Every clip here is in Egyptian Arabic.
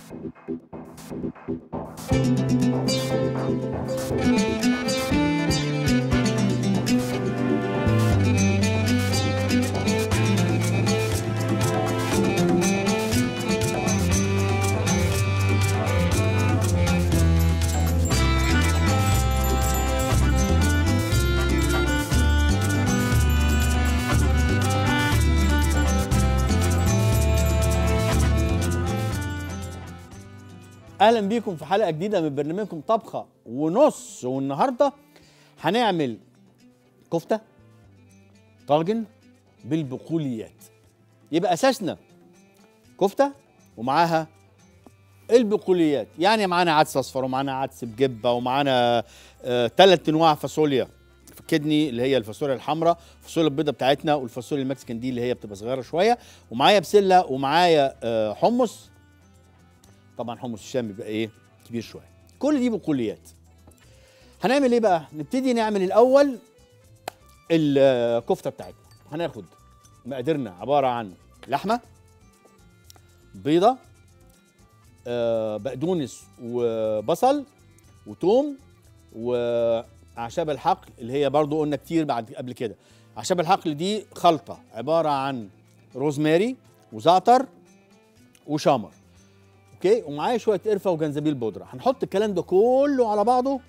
اهلا بيكم في حلقه جديده من برنامجكم طبخه ونص والنهارده هنعمل كفته طاجن بالبقوليات يبقى اساسنا كفته ومعاها البقوليات يعني معانا عدس اصفر ومعانا عدس بجبه ومعانا ثلاث انواع فاصوليا كدني اللي هي الفاصوليا الحمراء الفاصوليا البيضاء بتاعتنا والفاصوليا المكسيكان دي اللي هي بتبقى صغيره شويه ومعايا بسله ومعايا آه، حمص طبعا حمص الشام بيبقى ايه كبير شويه كل دي بقوليات هنعمل ايه بقى نبتدي نعمل الاول الكفته بتاعتنا هناخد مقاديرنا عباره عن لحمه بيضه آه، بقدونس وبصل وتوم واعشاب الحقل اللي هي برضو قلنا كتير بعد قبل كده اعشاب الحقل دي خلطه عباره عن روزماري وزعتر وشمر اوكي ومعايا شويه قرفه وجنزبيل بودره هنحط الكلام ده كله على بعضه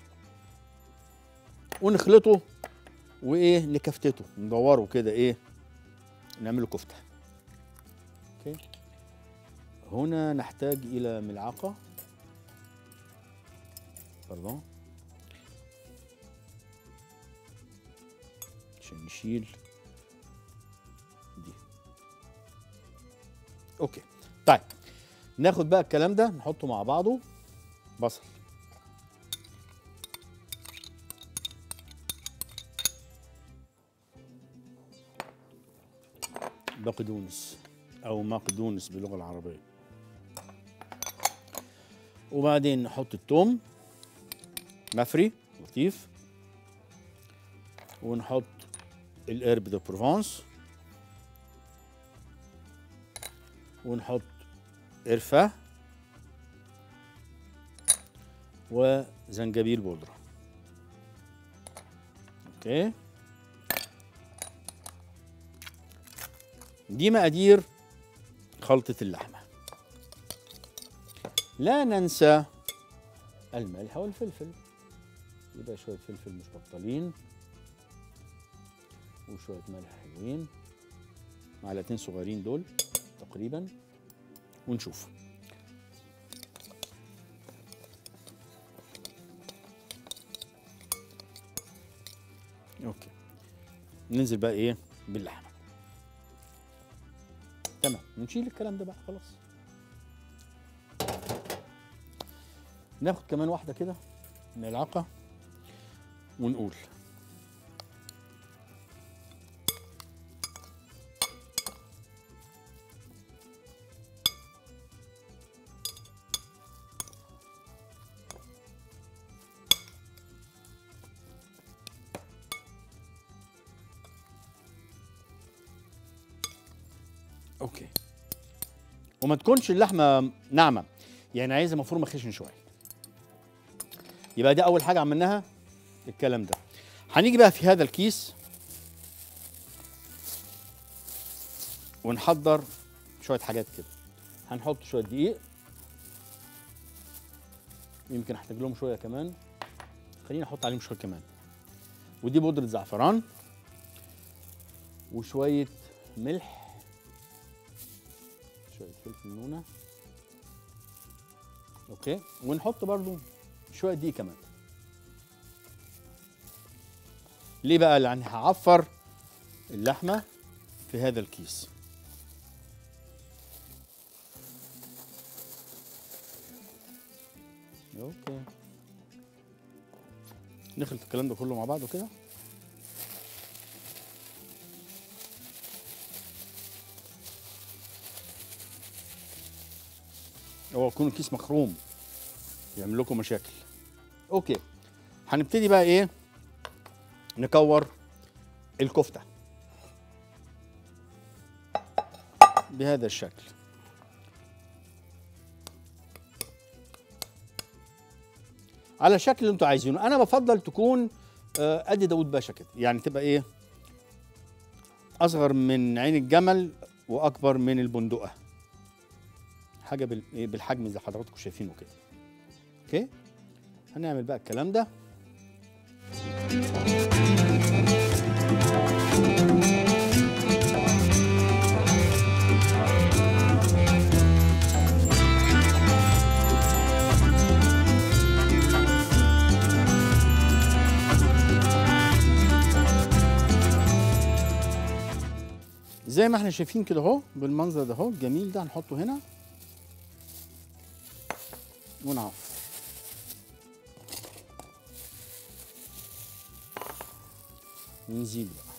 ونخلطه وايه نكفتته ندوره كده ايه نعمله كفته اوكي هنا نحتاج الى ملعقه باردون عشان نشيل دي اوكي طيب ناخد بقى الكلام ده نحطه مع بعضه بصل بقدونس او مقدونس باللغه العربيه وبعدين نحط الثوم مفري لطيف ونحط القرب دو بروفانس ونحط قرفة وزنجبيل بودرة اوكي دي مقادير خلطة اللحمة لا ننسى الملح والفلفل يبقى شوية فلفل مش بطالين وشوية ملح حلوين معلقتين صغيرين دول تقريبا ونشوف اوكي ننزل بقى ايه باللحمه تمام نشيل الكلام ده بقى خلاص ناخد كمان واحده كده ملعقه ونقول اوكي وما تكونش اللحمه ناعمه يعني عايزه مفرومه خشن شويه يبقى دي اول حاجه عملناها الكلام ده هنيجي بقى في هذا الكيس ونحضر شويه حاجات كده هنحط شويه دقيق يمكن احتاج لهم شويه كمان خليني احط عليهم شويه كمان ودي بودره زعفران وشويه ملح شويه فلفل نونه اوكي ونحط برضو شويه دقيق كمان ليه بقى لان هعفر اللحمه في هذا الكيس اوكي نخلط الكلام ده كله مع بعضه كده هو يكون الكيس مخروم يعمل لكم مشاكل اوكي هنبتدي بقى ايه نكور الكفته بهذا الشكل على الشكل اللي انتوا عايزينه انا بفضل تكون آه، قد داود باشا كده يعني تبقى ايه اصغر من عين الجمل واكبر من البندقه حاجه بال- إيه، بالحجم اللي حضراتكم شايفينه كده اوكي هنعمل بقى الكلام ده زي ما احنا شايفين كده اهو بالمنظر ده اهو الجميل ده هنحطه هنا ونعف ونزيد بقى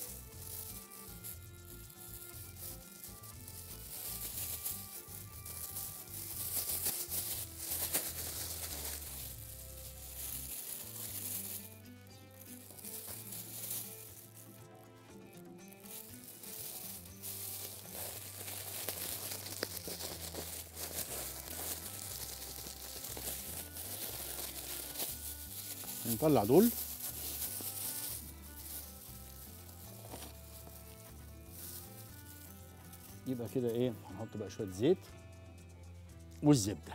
نطلع دول يبقى كده ايه هنحط بقى شويه زيت والزبده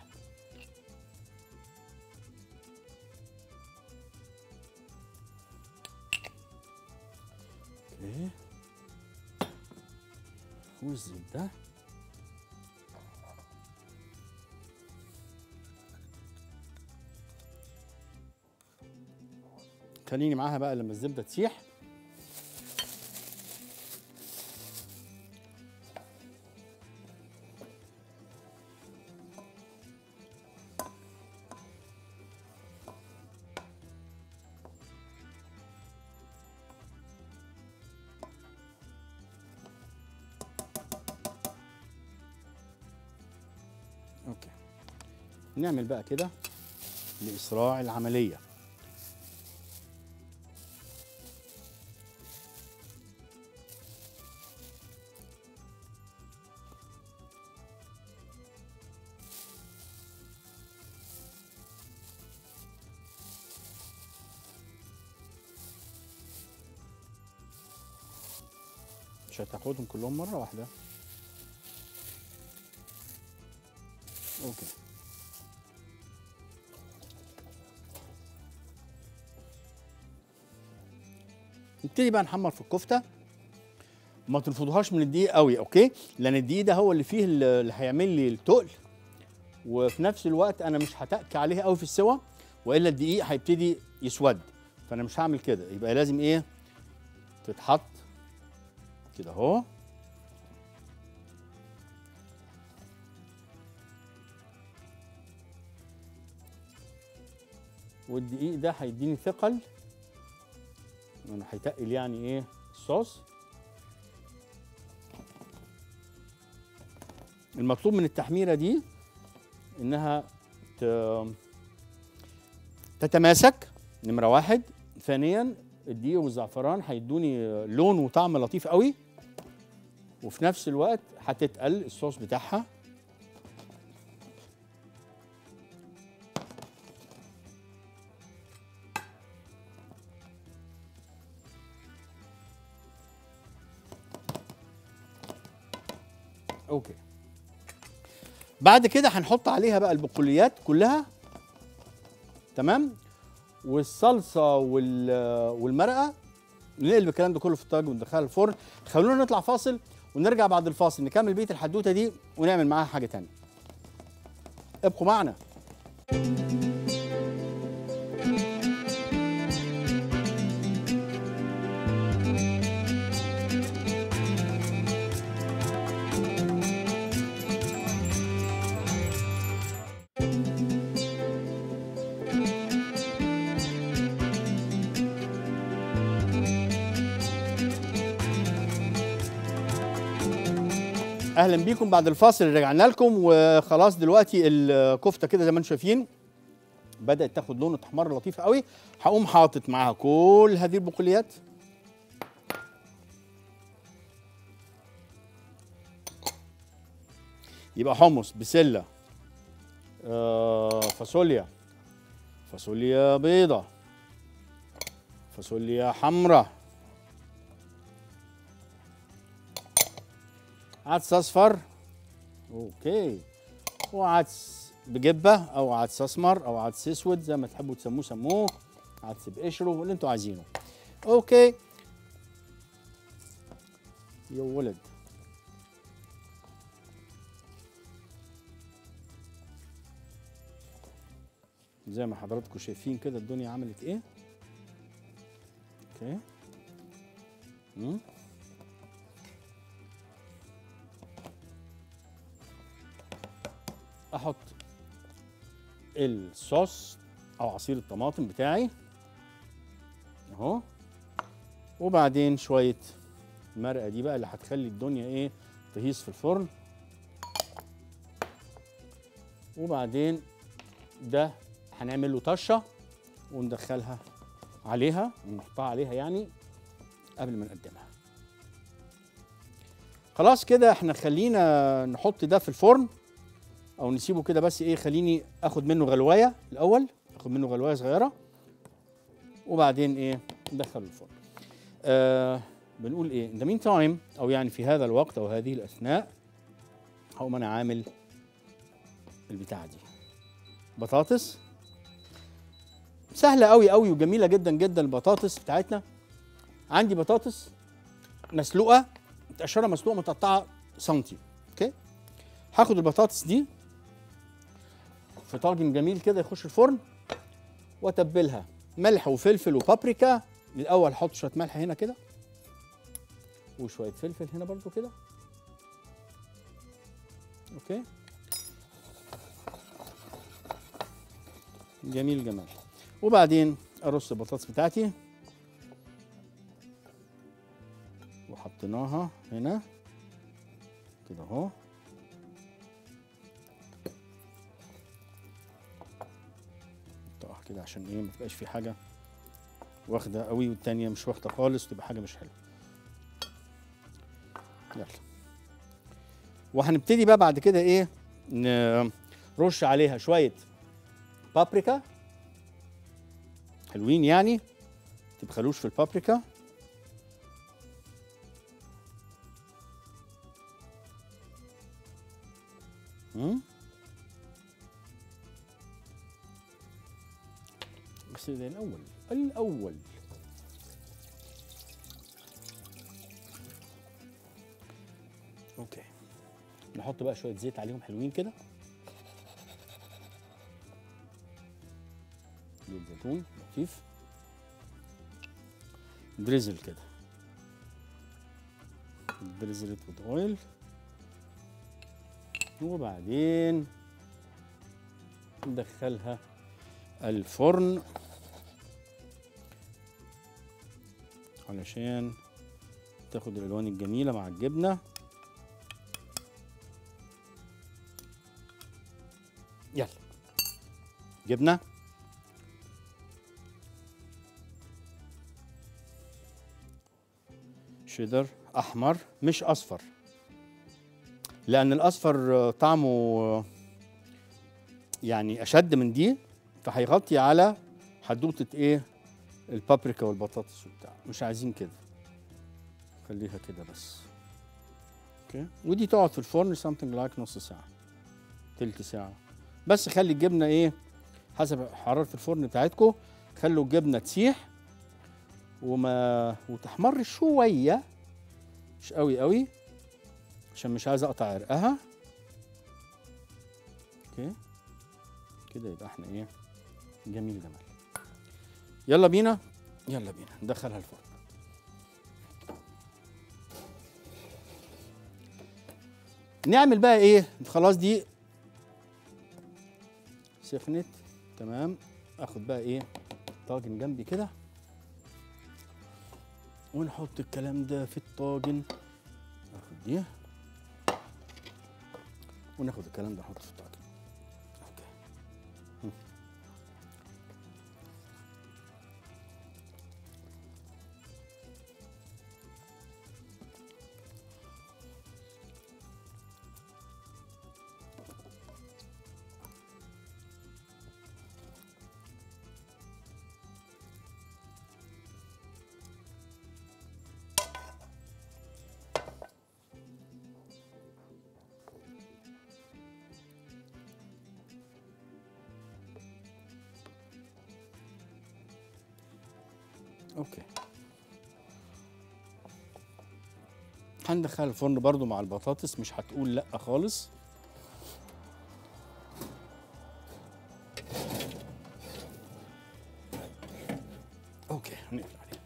اوكي والزبده خليني معاها بقى لما الزبده تسيح اوكي نعمل بقى كده لاسراع العمليه مش هتاخدهم كلهم مرة واحدة اوكي نبتدي بقى نحمر في الكفتة ما تنفضوهاش من الدقيق قوي اوكي لان الدقيق ده هو اللي فيه اللي هيعمل لي التقل وفي نفس الوقت انا مش هتأكي عليها قوي في السوا والا الدقيق هيبتدي يسود فانا مش هعمل كده يبقى لازم ايه تتحط كده اهو والدقيق ده هيديني ثقل انا هيتقل يعني ايه الصوص المطلوب من التحميره دي انها ت- تتماسك نمره واحد ثانيا الدقيق والزعفران هيدوني لون وطعم لطيف قوي وفي نفس الوقت هتتقل الصوص بتاعها اوكي بعد كده هنحط عليها بقى البقوليات كلها تمام والصلصه وال والمرقه نقلب الكلام ده كله في الطاجن وندخلها الفرن خلونا نطلع فاصل ونرجع بعد الفاصل نكمل بقيه الحدوته دي ونعمل معاها حاجه تانية ابقوا معنا اهلا بيكم بعد الفاصل اللي رجعنا لكم وخلاص دلوقتي الكفته كده زي ما انتم شايفين بدات تاخد لون احمر لطيف قوي هقوم حاطط معاها كل هذه البقوليات يبقى حمص بسله آه، فاصوليا فاصوليا بيضة فاصوليا حمراء عدس اصفر اوكي وعدس بجبه او عدس اسمر او عدس اسود زي ما تحبوا تسموه سموه عدس بقشره اللي انتوا عايزينه اوكي يا ولد زي ما حضراتكم شايفين كده الدنيا عملت ايه اوكي مم. احط الصوص او عصير الطماطم بتاعي اهو وبعدين شويه المرقه دي بقى اللي هتخلي الدنيا ايه تهيص في الفرن وبعدين ده هنعمل له طشه وندخلها عليها ونحطها عليها يعني قبل ما نقدمها خلاص كده احنا خلينا نحط ده في الفرن او نسيبه كده بس ايه خليني اخد منه غلوايه الاول اخد منه غلوايه صغيره وبعدين ايه ندخله الفرن آه بنقول ايه in the meantime او يعني في هذا الوقت او هذه الاثناء هقوم انا عامل البتاعه دي بطاطس سهله قوي قوي وجميله جدا جدا البطاطس بتاعتنا عندي بطاطس مسلوقه متقشره مسلوقه متقطعه سنتي اوكي هاخد البطاطس دي في طاجن جميل كده يخش الفرن واتبلها ملح وفلفل وبابريكا الاول احط شويه ملح هنا كده وشويه فلفل هنا برضو كده اوكي جميل جمال وبعدين ارص البطاطس بتاعتي وحطيناها هنا كده اهو نحطها كده عشان ايه ما تبقاش في حاجه واخده قوي والتانيه مش واخده خالص تبقى حاجه مش حلوه يلا وهنبتدي بقى بعد كده ايه نرش عليها شويه بابريكا حلوين يعني تبخلوش في البابريكا مم. بس ده الاول الاول اوكي نحط بقى شويه زيت عليهم حلوين كده زيت زيتون لطيف دريزل كده دريزلت with اويل وبعدين ندخلها الفرن علشان تاخد الالوان الجميله مع الجبنه يلا جبنه شيدر احمر مش اصفر لان الاصفر طعمه يعني اشد من دي فهيغطي على حدوته ايه البابريكا والبطاطس وبتاع مش عايزين كده خليها كده بس اوكي ودي تقعد في الفرن something like نص ساعه تلت ساعه بس خلي الجبنه ايه حسب حراره الفرن بتاعتكم خلوا الجبنه تسيح وما وتحمر شويه مش قوي قوي عشان مش عايز اقطع عرقها اوكي كده يبقى احنا ايه جميل جمال يلا بينا يلا بينا ندخلها الفرن نعمل بقى ايه خلاص دي سخنت تمام اخد بقى ايه طاجن جنبي كده ونحط الكلام ده في الطاجن ناخد دي وناخد الكلام ده نحطه في الطاجن اوكي هم. اوكي هندخل الفرن برضو مع البطاطس مش هتقول لا خالص اوكي هنقفل عليها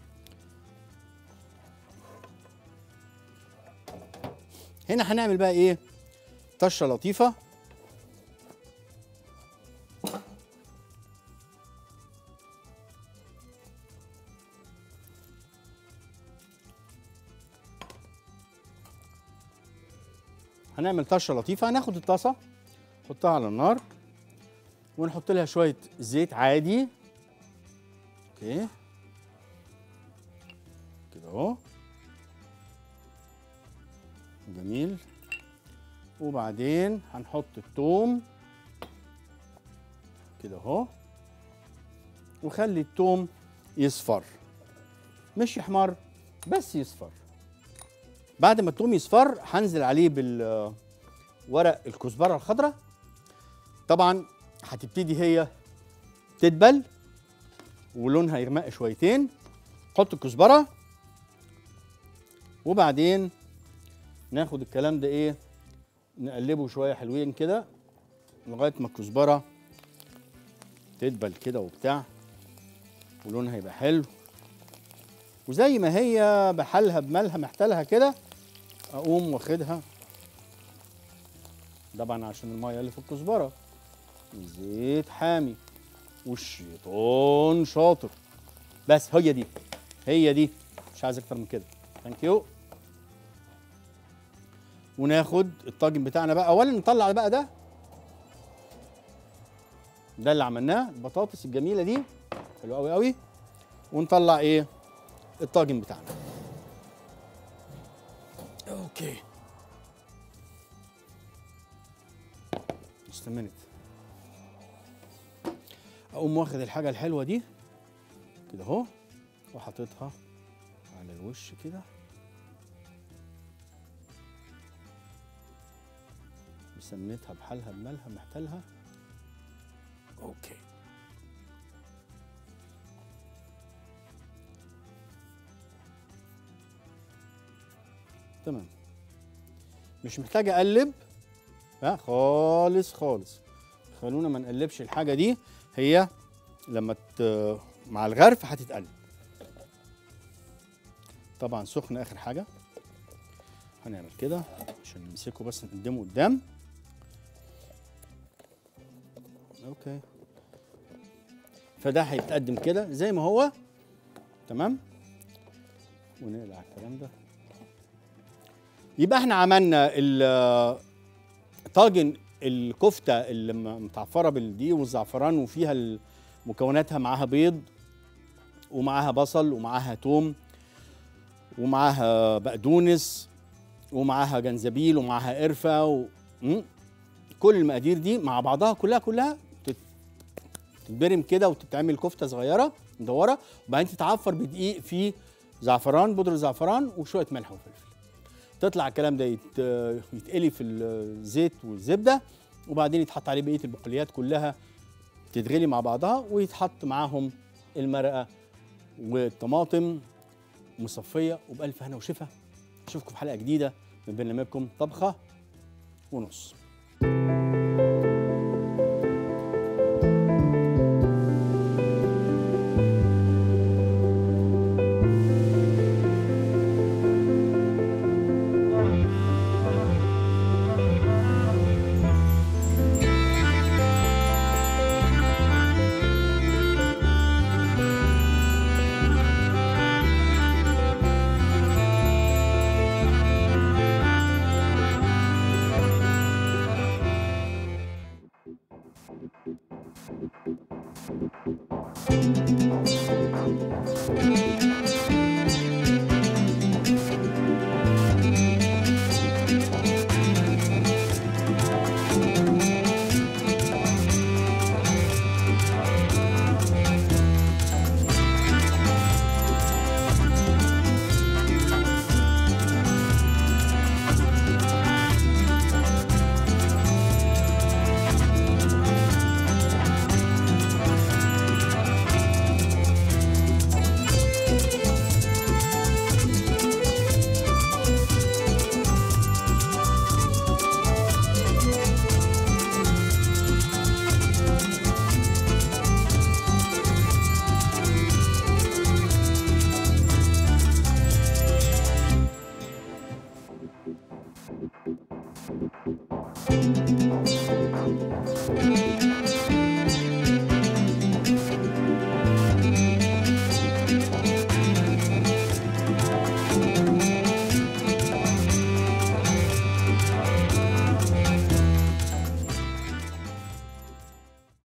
هنا هنعمل بقى ايه طشه لطيفه هنعمل طشه لطيفه هناخد الطاسه نحطها على النار ونحط لها شويه زيت عادي اوكي كده اهو جميل وبعدين هنحط التوم كده اهو وخلي التوم يصفر مش يحمر بس يصفر بعد ما التوم يصفر هنزل عليه بالورق الكزبره الخضراء طبعا هتبتدي هي تدبل ولونها يغمق شويتين حط الكزبره وبعدين ناخد الكلام ده ايه نقلبه شويه حلوين كده لغايه ما الكزبره تدبل كده وبتاع ولونها يبقى حلو وزي ما هي بحالها بمالها محتالها كده اقوم واخدها طبعا عشان الميه اللي في الكزبره زيت حامي والشيطان شاطر بس هي دي هي دي مش عايز اكتر من كده ثانك يو وناخد الطاجن بتاعنا بقى اولا نطلع بقى ده ده اللي عملناه البطاطس الجميله دي حلو قوي قوي ونطلع ايه الطاجن بتاعنا اوكي just a minute اقوم واخد الحاجه الحلوه دي كده اهو وحاططها على الوش كده بسمنتها بحالها بمالها محتالها اوكي تمام مش محتاج اقلب لا خالص خالص خلونا ما نقلبش الحاجه دي هي لما ت... مع الغرف هتتقلب طبعا سخن اخر حاجه هنعمل كده عشان نمسكه بس نقدمه قدام اوكي فده هيتقدم كده زي ما هو تمام ونقلع الكلام ده يبقى احنا عملنا ال- طاجن الكفته اللي م- متعفره بالدقيق والزعفران وفيها ال- مكوناتها معاها بيض ومعاها بصل ومعاها توم ومعاها بقدونس ومعاها جنزبيل ومعاها قرفه و... م? كل المقادير دي مع بعضها كلها كلها تت- تتبرم كده وتتعمل كفته صغيره مدوره وبعدين تتعفر بدقيق فيه زعفران بودره زعفران وشويه ملح وفلفل تطلع الكلام ده يت- يتقلي في الزيت والزبده وبعدين يتحط عليه بقيه البقوليات كلها تتغلي مع بعضها ويتحط معاهم المرقه والطماطم مصفيه وبالف هنا وشفا اشوفكم في حلقه جديده من برنامجكم طبخه ونص